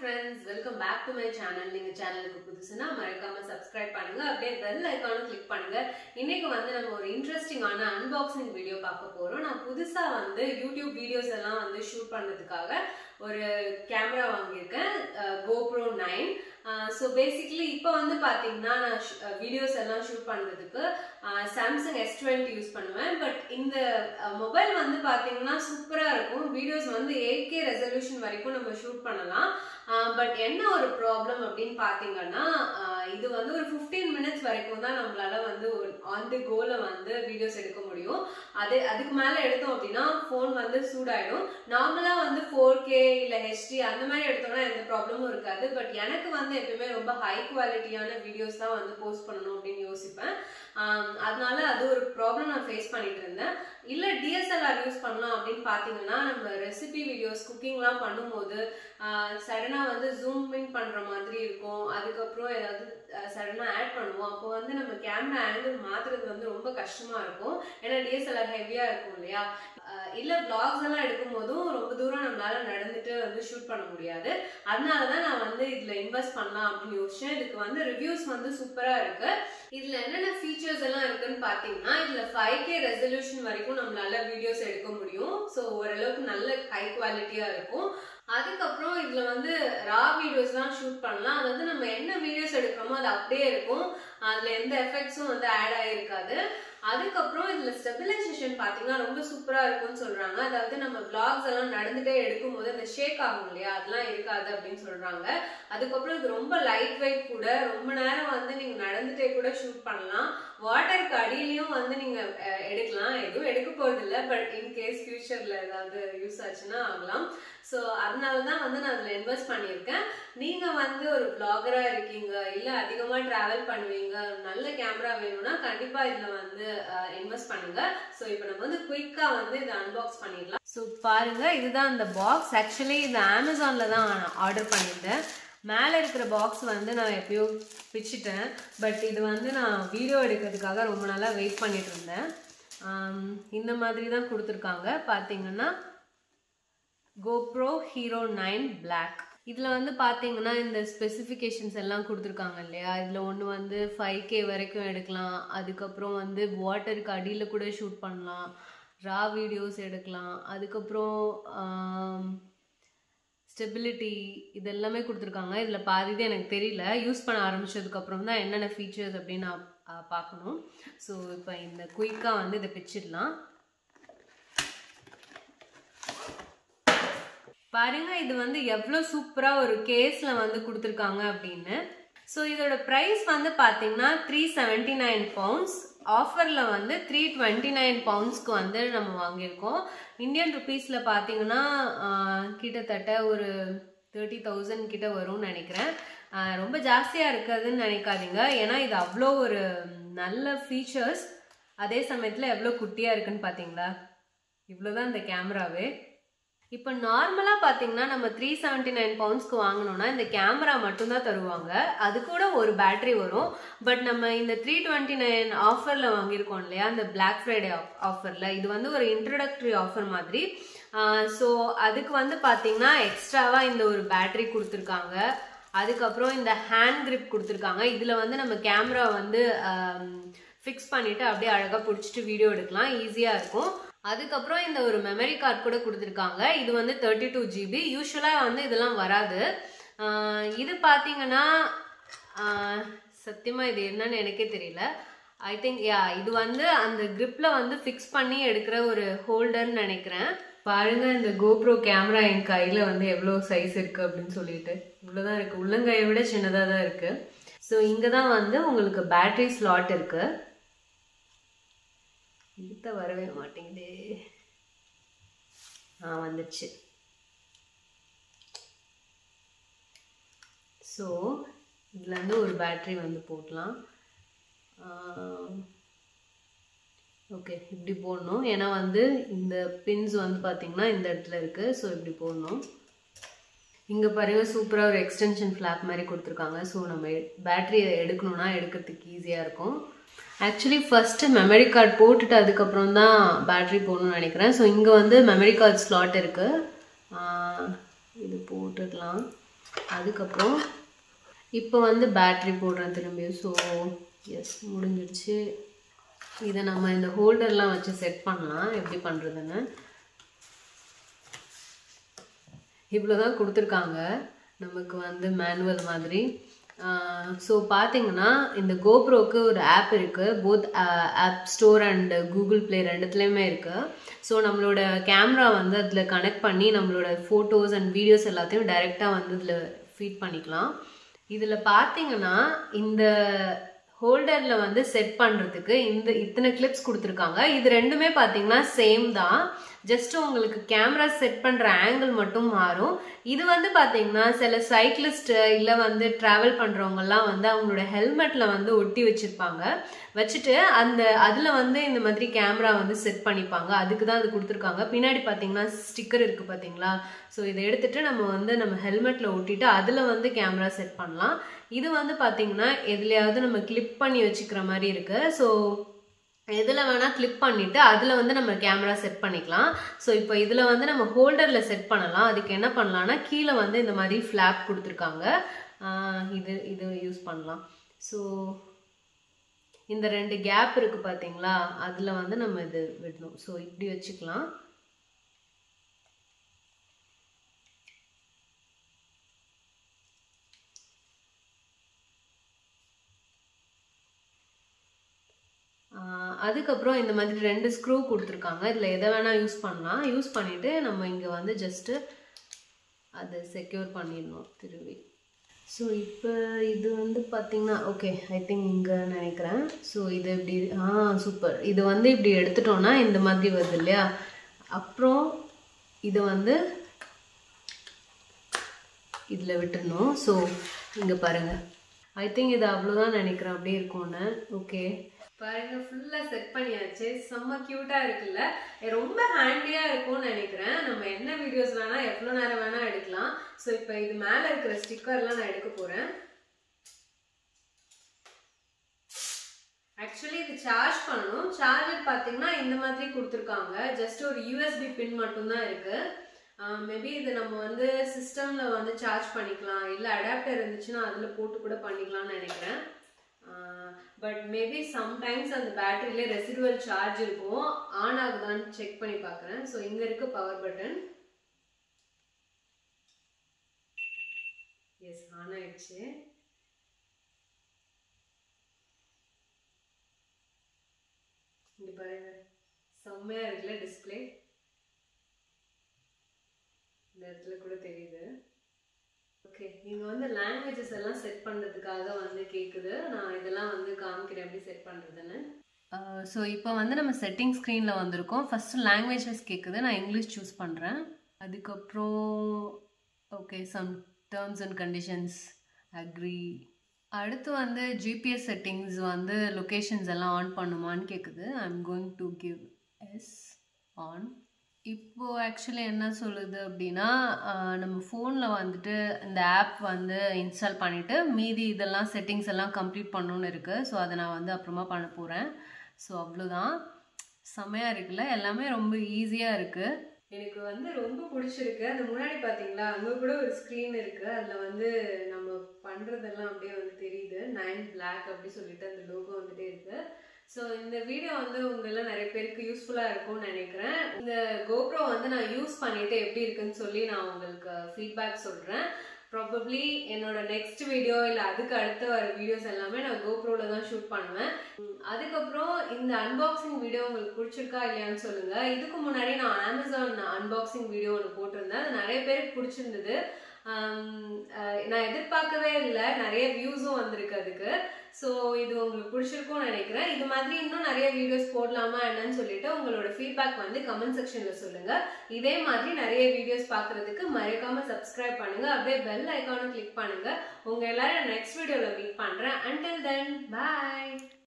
friends welcome back to my channel நீங்க சேனலுக்கு புதுசுனா மறக்காம சப்ஸ்கிரைப் பண்ணுங்க அப்படியே பெல் ஐக்கானும் கிளிக் பண்ணுங்க இன்னைக்கு வந்து நம்ம ஒரு இன்ட்ரெஸ்டிங்கான அன்பாக்சிங் வீடியோ பார்க்க போறோம் நான் புதுசா வந்து யூடியூப் வீடியோஸ் எல்லாம் வந்து ஷூட் பண்ணதுக்காக ஒரு கேமரா வாங்கியிருக்கேன் கோப்ரோ நைன் ஸோ பேசிக்கலி இப்போ வந்து பார்த்தீங்கன்னா நான் வீடியோஸ் எல்லாம் ஷூட் பண்ணுறதுக்கு Samsung S twenty use but பட் இந்த மொபைல் வந்து பார்த்தீங்கன்னா சூப்பராக இருக்கும் வீடியோஸ் வந்து ஏகே ரெசல்யூஷன் வரைக்கும் நம்ம ஷூட் பண்ணலாம் பட் என்ன ஒரு ப்ராப்ளம் அப்படின்னு பார்த்தீங்கன்னா இது வந்து ஒரு ஃபிஃப்டீன் மினிட்ஸ் வரைக்கும் தான் நம்மளால வந்து ஆன் தி கோல வந்து வீடியோஸ் எடுக்க முடியும் அது அதுக்கு மேலே எடுத்தோம் அப்படின்னா ஃபோன் வந்து சூடாயிடும் நார்மலாக வந்து ஃபோர் கே இல்லை ஹெச்டி அந்த மாதிரி எடுத்தோம்னா எந்த ப்ராப்ளமும் இருக்காது பட் எனக்கு வந்து எப்பயுமே ரொம்ப ஹை குவாலிட்டியான வீடியோஸ் தான் வந்து போஸ்ட் பண்ணணும் அப்படின்னு யோசிப்பேன் அதனால அது ஒரு ப்ராப்ளம் நான் ஃபேஸ் பண்ணிட்டு இருந்தேன் இல்லை டிஎஸ்எல்ஆர் யூஸ் பண்ணலாம் அப்படின்னு பார்த்தீங்கன்னா நம்ம ரெசிபி வீடியோஸ் குக்கிங்லாம் பண்ணும்போது சடனாக வந்து ஜூம் இன் பண்ணுற மாதிரி இருக்கும் அதுக்கப்புறம் ஏதாவது சடனாக ஆட் பண்ணுவோம் அப்போ வந்து நம்ம கேமரா ஆங்கிள் மாற்றுறது வந்து ரொம்ப கஷ்டமாக இருக்கும் ஏன்னா டிஎஸ்எல்ஆர் ஹெவியாக இருக்கும் இல்லையா இல்லை பிளாக்ஸ் எல்லாம் எடுக்கும் போதும் ரொம்ப தூரம் நம்மளால நடந்துட்டு வந்து ஷூட் பண்ண முடியாது அதனால தான் நான் வந்து இதில் இன்வெஸ்ட் பண்ணலாம் அப்படின்னு யோசிச்சேன் இதுக்கு வந்து ரிவ்யூஸ் வந்து சூப்பராக இருக்கு இதில் என்னென்ன ஃபீச்சர்ஸ் எல்லாம் இருக்குன்னு பார்த்தீங்கன்னா இதில் ஃபைவ் கே ரெசல்யூஷன் வரைக்கும் நம்மளால வீடியோஸ் எடுக்க முடியும் ஸோ ஓரளவுக்கு நல்ல ஹை குவாலிட்டியாக இருக்கும் அதுக்கப்புறம் இதில் வந்து ரா வீடியோஸ்லாம் ஷூட் பண்ணலாம் அது வந்து நம்ம என்ன வீடியோஸ் எடுக்கிறோமோ அது அப்படியே இருக்கும் அதில் எந்த எஃபெக்ட்ஸும் வந்து ஆட் ஆகிருக்காது அதுக்கப்புறம் இதில் ஸ்டெபிலைசேஷன் பார்த்தீங்கன்னா ரொம்ப சூப்பராக இருக்கும்னு சொல்கிறாங்க அதாவது நம்ம விளாக்ஸ் எல்லாம் நடந்துகிட்டே எடுக்கும் போது அந்த ஷேக் ஆகும் இல்லையா அதெல்லாம் இருக்காது அப்படின்னு சொல்கிறாங்க அதுக்கப்புறம் இது ரொம்ப லைட் வெயிட் கூட ரொம்ப நேரம் வந்து நீங்கள் நடந்துகிட்டே கூட ஷூட் பண்ணலாம் வாட்டருக்கு அடியிலையும் வந்து நீங்கள் எடுக்கலாம் எதுவும் எடுக்க போகிறது இல்லை பட் இன்கேஸ் ஃபியூச்சரில் ஏதாவது யூஸ் ஆச்சுன்னா ஆகலாம் ஸோ அதனால தான் வந்து நான் அதில் இன்வெஸ்ட் பண்ணியிருக்கேன் நீங்கள் வந்து ஒரு பிளாகராக இருக்கீங்க இல்லை அதிகமாக ட்ராவல் பண்ணுவீங்க நல்ல கேமரா வேணும்னா கண்டிப்பாக இதில் வந்து இன்வெஸ்ட் பண்ணுங்க ஸோ இப்போ நம்ம வந்து குயிக்காக வந்து இதை அன்பாக்ஸ் பண்ணிடலாம் ஸோ பாருங்க இதுதான் அந்த பாக்ஸ் ஆக்சுவலி இது அமேசானில் தான் ஆர்டர் பண்ணியிருந்தேன் மேலே இருக்கிற பாக்ஸ் வந்து நான் எப்பயோ பிச்சுட்டேன் பட் இது வந்து நான் வீடியோ எடுக்கிறதுக்காக ரொம்ப நாளாக வெயிட் பண்ணிட்டு இருந்தேன் இந்த மாதிரி தான் கொடுத்துருக்காங்க பார்த்தீங்கன்னா கோப்ரோ ஹீரோ நைன் பிளாக் இதில் வந்து பார்த்தீங்கன்னா இந்த ஸ்பெசிஃபிகேஷன்ஸ் எல்லாம் கொடுத்துருக்காங்க இல்லையா இதில் ஒன்று வந்து ஃபைவ் கே வரைக்கும் எடுக்கலாம் அதுக்கப்புறம் வந்து வாட்டருக்கு அடியில் கூட ஷூட் பண்ணலாம் ரா வீடியோஸ் எடுக்கலாம் அதுக்கப்புறம் ஸ்டெபிலிட்டி இது எல்லாமே கொடுத்துருக்காங்க இதில் பாதி இது எனக்கு தெரியல யூஸ் பண்ண ஆரம்பித்ததுக்கப்புறம் தான் என்னென்ன ஃபீச்சர்ஸ் அப்படின்னு நான் பார்க்கணும் ஸோ இப்போ இந்த குயிக்காக வந்து இதை பிச்சிடலாம் பாருங்க இது வந்து எவ்வளோ சூப்பராக ஒரு கேஸில் வந்து கொடுத்துருக்காங்க அப்படின்னு ஸோ இதோட ப்ரைஸ் வந்து பார்த்தீங்கன்னா த்ரீ செவன்ட்டி நைன் பவுண்ட்ஸ் ஆஃபரில் வந்து த்ரீ டுவெண்ட்டி நைன் பவுண்ட்ஸ்க்கு வந்து நம்ம வாங்கியிருக்கோம் இந்தியன் ருபீஸில் பார்த்தீங்கன்னா கிட்டத்தட்ட ஒரு தேர்ட்டி தௌசண்ட் கிட்ட வரும்னு நினைக்கிறேன் ரொம்ப ஜாஸ்தியாக இருக்காதுன்னு நினைக்காதீங்க ஏன்னா இது அவ்வளோ ஒரு நல்ல ஃபீச்சர்ஸ் அதே சமயத்தில் எவ்வளோ குட்டியாக இருக்குன்னு பார்த்தீங்களா இவ்வளோதான் இந்த கேமராவே இப்போ நார்மலாக பார்த்தீங்கன்னா நம்ம த்ரீ செவன்ட்டி நைன் பவுண்ட்ஸ்க்கு வாங்கினோம்னா இந்த கேமரா மட்டும்தான் தருவாங்க அது கூட ஒரு பேட்ரி வரும் பட் நம்ம இந்த த்ரீ டுவெண்ட்டி நைன் ஆஃபரில் வாங்கியிருக்கோம் இல்லையா இந்த பிளாக் ஃப்ரைடே ஆஃபரில் இது வந்து ஒரு இன்ட்ரடக்டரி ஆஃபர் மாதிரி ஸோ அதுக்கு வந்து பார்த்தீங்கன்னா எக்ஸ்ட்ராவாக இந்த ஒரு பேட்ரி கொடுத்துருக்காங்க அதுக்கப்புறம் இந்த ஹேண்ட் கிரிப் கொடுத்துருக்காங்க இதில் வந்து நம்ம கேமரா வந்து ஃபிக்ஸ் பண்ணிவிட்டு அப்படியே அழகாக பிடிச்சிட்டு வீடியோ எடுக்கலாம் ஈஸியாக இருக்கும் அதுக்கப்புறம் இந்த ஒரு மெமரி கார்டு கூட கொடுத்துருக்காங்க இது வந்து தேர்ட்டி டூ ஜிபி யூஸ்வலாக வந்து இதெல்லாம் வராது இது பார்த்தீங்கன்னா சத்தியமாக இது என்னன்னு எனக்கே தெரியல ஐ திங்க் யா இது வந்து அந்த கிரிப்பில் வந்து ஃபிக்ஸ் பண்ணி எடுக்கிற ஒரு ஹோல்டர்னு நினைக்கிறேன் பாருங்க இந்த கோப்ரோ கேமரா என் கையில் வந்து எவ்வளோ சைஸ் இருக்குது அப்படின்னு சொல்லிட்டு இவ்வளோதான் இருக்குது உள்ளங்கையை விட சின்னதாக தான் இருக்குது ஸோ இங்கே தான் வந்து உங்களுக்கு பேட்ரி ஸ்லாட் இருக்குது இழுத்த வரவே மாட்டேங்குது ஆ வந்துச்சு ஸோ இதுலேருந்து ஒரு பேட்ரி வந்து போடலாம் ஓகே இப்படி போடணும் ஏன்னா வந்து இந்த பின்ஸ் வந்து பார்த்திங்கன்னா இந்த இடத்துல இருக்குது ஸோ இப்படி போடணும் இங்கே பாருங்க சூப்பராக ஒரு எக்ஸ்டென்ஷன் ஃப்ளாப் மாதிரி கொடுத்துருக்காங்க ஸோ நம்ம பேட்ரியை எடுக்கணும்னா எடுக்கிறதுக்கு ஈஸியாக இருக்கும் ஆக்சுவலி ஃபஸ்ட்டு மெமரி கார்டு போட்டுட்டு அதுக்கப்புறம் தான் பேட்ரி போடணும்னு நினைக்கிறேன் ஸோ இங்கே வந்து மெமரி கார்டு ஸ்லாட் இருக்குது இது போட்டுடலாம் அதுக்கப்புறம் இப்போ வந்து பேட்ரி போடுறேன் திரும்பியும் ஸோ எஸ் முடிஞ்சிடுச்சு இதை நம்ம இந்த ஹோல்டர்லாம் வச்சு செட் பண்ணலாம் எப்படி பண்ணுறதுன்னு இவ்வளோ தான் கொடுத்துருக்காங்க நமக்கு வந்து மேனுவல் மாதிரி ஸோ பார்த்தீங்கன்னா இந்த கோப்ரோக்கு ஒரு ஆப் இருக்குது both app store and Google play ரெண்டுத்துலேயுமே இருக்குது ஸோ நம்மளோட கேமரா வந்து அதில் கனெக்ட் பண்ணி நம்மளோட ஃபோட்டோஸ் அண்ட் வீடியோஸ் எல்லாத்தையும் டைரெக்டாக வந்து இதில் ஃபீட் பண்ணிக்கலாம் இதில் பார்த்தீங்கன்னா இந்த ஹோல்டரில் வந்து செட் பண்ணுறதுக்கு இந்த இத்தனை கிளிப்ஸ் கொடுத்துருக்காங்க இது ரெண்டுமே பார்த்தீங்கன்னா சேம் தான் ஜஸ்ட் உங்களுக்கு கேமரா செட் பண்ணுற ஆங்கிள் மட்டும் மாறும் இது வந்து பார்த்தீங்கன்னா சில சைக்கிளிஸ்ட் இல்லை வந்து ட்ராவல் பண்ணுறவங்கலாம் வந்து அவங்களோட ஹெல்மெட்டில் வந்து ஒட்டி வச்சுருப்பாங்க வச்சுட்டு அந்த அதில் வந்து இந்த மாதிரி கேமரா வந்து செட் பண்ணிப்பாங்க அதுக்கு தான் அது கொடுத்துருக்காங்க பின்னாடி பார்த்தீங்கன்னா ஸ்டிக்கர் இருக்குது பார்த்தீங்களா ஸோ இதை எடுத்துகிட்டு நம்ம வந்து நம்ம ஹெல்மெட்டில் ஒட்டிட்டு அதில் வந்து கேமரா செட் பண்ணலாம் இது வந்து பார்த்தீங்கன்னா எதுலையாவது நம்ம கிளிப் பண்ணி வச்சுக்கிற மாதிரி இருக்குது ஸோ எதில் வேணால் கிளிக் பண்ணிவிட்டு அதில் வந்து நம்ம கேமரா செட் பண்ணிக்கலாம் ஸோ இப்போ இதில் வந்து நம்ம ஹோல்டரில் செட் பண்ணலாம் அதுக்கு என்ன பண்ணலாம்னா கீழே வந்து இந்த மாதிரி ஃப்ளாப் கொடுத்துருக்காங்க இது இது யூஸ் பண்ணலாம் ஸோ இந்த ரெண்டு கேப் இருக்குது பார்த்தீங்களா அதில் வந்து நம்ம இது விடணும் ஸோ இப்படி வச்சுக்கலாம் அதுக்கப்புறம் இந்த மாதிரி ரெண்டு ஸ்க்ரூ கொடுத்துருக்காங்க இதில் எதை வேணால் யூஸ் பண்ணலாம் யூஸ் பண்ணிவிட்டு நம்ம இங்கே வந்து ஜஸ்ட்டு அதை செக்யூர் பண்ணிடணும் திரும்பி ஸோ இப்போ இது வந்து பார்த்திங்கன்னா ஓகே ஐ திங்க் இங்கே நினைக்கிறேன் ஸோ இது இப்படி ஆ சூப்பர் இது வந்து இப்படி எடுத்துட்டோன்னா இந்த மாதிரி வருது இல்லையா அப்புறம் இதை வந்து இதில் விட்டுடணும் ஸோ இங்கே பாருங்கள் ஐ திங்க் இது அவ்வளோதான் நினைக்கிறேன் அப்படியே இருக்கும்னு ஓகே பாருங்க ஃபுல்லாக செட் பண்ணியாச்சு செம்ம க்யூட்டாக இருக்குல்ல ரொம்ப ஹேண்டியாக இருக்கும்னு நினைக்கிறேன் நம்ம என்ன வீடியோஸ் வேணால் எவ்வளோ நேரம் வேணால் எடுக்கலாம் ஸோ இப்போ இது மேலே இருக்கிற ஸ்டிக்கர்லாம் நான் எடுக்க போகிறேன் ஆக்சுவலி இது சார்ஜ் பண்ணணும் சார்ஜர் பார்த்தீங்கன்னா இந்த மாதிரி கொடுத்துருக்காங்க ஜஸ்ட் ஒரு யூஎஸ்பி பின் மட்டும்தான் இருக்குது மேபி இது நம்ம வந்து சிஸ்டமில் வந்து சார்ஜ் பண்ணிக்கலாம் இல்லை அடாப்டர் இருந்துச்சுன்னா அதில் போட்டு கூட பண்ணிக்கலாம்னு நினைக்கிறேன் பட் மேபி சம்டைம்ஸ் அந்த பேட்டரியில ரெசிடுவல் சார்ஜ் இருக்கும் ஆன் ஆகுதான்னு செக் பண்ணி பார்க்குறேன் ஸோ இங்கே இருக்கு பவர் பட்டன் எஸ் ஆன் ஆயிடுச்சு இங்கே பாருங்க செம்மையாக இருக்குல்ல டிஸ்பிளே இந்த இடத்துல கூட தெரியுது ஓகே இங்கே வந்து லாங்குவேஜஸ் எல்லாம் செட் பண்ணுறதுக்காக வந்து கேட்குது நான் இதெல்லாம் வந்து காமிக்கிறேன் எப்படி செட் பண்ணுறதுன்னு ஸோ இப்போ வந்து நம்ம செட்டிங் ஸ்க்ரீனில் வந்திருக்கோம் ஃபஸ்ட்டு லாங்குவேஜஸ் கேட்குது நான் இங்கிலீஷ் சூஸ் பண்ணுறேன் அதுக்கப்புறம் okay some terms and conditions agree அடுத்து வந்து ஜிபிஎஸ் செட்டிங்ஸ் வந்து லொக்கேஷன்ஸ் எல்லாம் ஆன் பண்ணுமான்னு கேட்குது I am going to give yes on இப்போது ஆக்சுவலி என்ன சொல்லுது அப்படின்னா நம்ம ஃபோனில் வந்துட்டு இந்த ஆப் வந்து இன்ஸ்டால் பண்ணிவிட்டு மீதி இதெல்லாம் செட்டிங்ஸ் எல்லாம் கம்ப்ளீட் பண்ணணுன்னு இருக்குது ஸோ அதை நான் வந்து அப்புறமா பண்ண போகிறேன் ஸோ அவ்வளோதான் செம்மையாக இருக்குல்ல எல்லாமே ரொம்ப ஈஸியாக இருக்குது எனக்கு வந்து ரொம்ப பிடிச்சிருக்கு அந்த முன்னாடி பார்த்தீங்களா அங்கே கூட ஒரு ஸ்க்ரீன் இருக்குது அதில் வந்து நம்ம பண்ணுறதெல்லாம் அப்படியே வந்து தெரியுது நைன் பிளாக் அப்படி சொல்லிட்டு அந்த லோகோ வந்துட்டே இருக்குது ஸோ இந்த வீடியோ வந்து உங்களெல்லாம் நிறைய பேருக்கு யூஸ்ஃபுல்லாக இருக்கும்னு நினைக்கிறேன் இந்த கோப்ரோ வந்து நான் யூஸ் பண்ணிட்டு எப்படி இருக்குன்னு சொல்லி நான் உங்களுக்கு ஃபீட்பேக் சொல்கிறேன் ப்ராபப்ளி என்னோட நெக்ஸ்ட் வீடியோ இல்லை அதுக்கு அடுத்து வர வீடியோஸ் எல்லாமே நான் கோப்ரோவில் தான் ஷூட் பண்ணுவேன் அதுக்கப்புறம் இந்த அன்பாக்சிங் வீடியோ உங்களுக்கு பிடிச்சிருக்கா இல்லையான்னு சொல்லுங்கள் இதுக்கு முன்னாடி நான் அமேசான் அன்பாக்சிங் வீடியோ ஒன்று போட்டிருந்தேன் அது நிறைய பேருக்கு பிடிச்சிருந்தது நான் எதிர்பார்க்கவே இல்லை நிறைய வியூஸும் வந்திருக்கு அதுக்கு ஸோ இது உங்களுக்கு பிடிச்சிருக்கும்னு நினைக்கிறேன் இது மாதிரி இன்னும் நிறைய வீடியோஸ் போடலாமா என்னன்னு சொல்லிட்டு உங்களோட ஃபீட்பேக் வந்து கமெண்ட் செக்ஷன்ல சொல்லுங்க இதே மாதிரி நிறைய வீடியோஸ் பார்க்கறதுக்கு மறக்காம சப்ஸ்கிரைப் பண்ணுங்க அப்படியே பெல் ஐக்கானும் கிளிக் பண்ணுங்க உங்க எல்லாரும் நெக்ஸ்ட் வீடியோல மீட் பண்றேன் அண்டில் தென் பாய்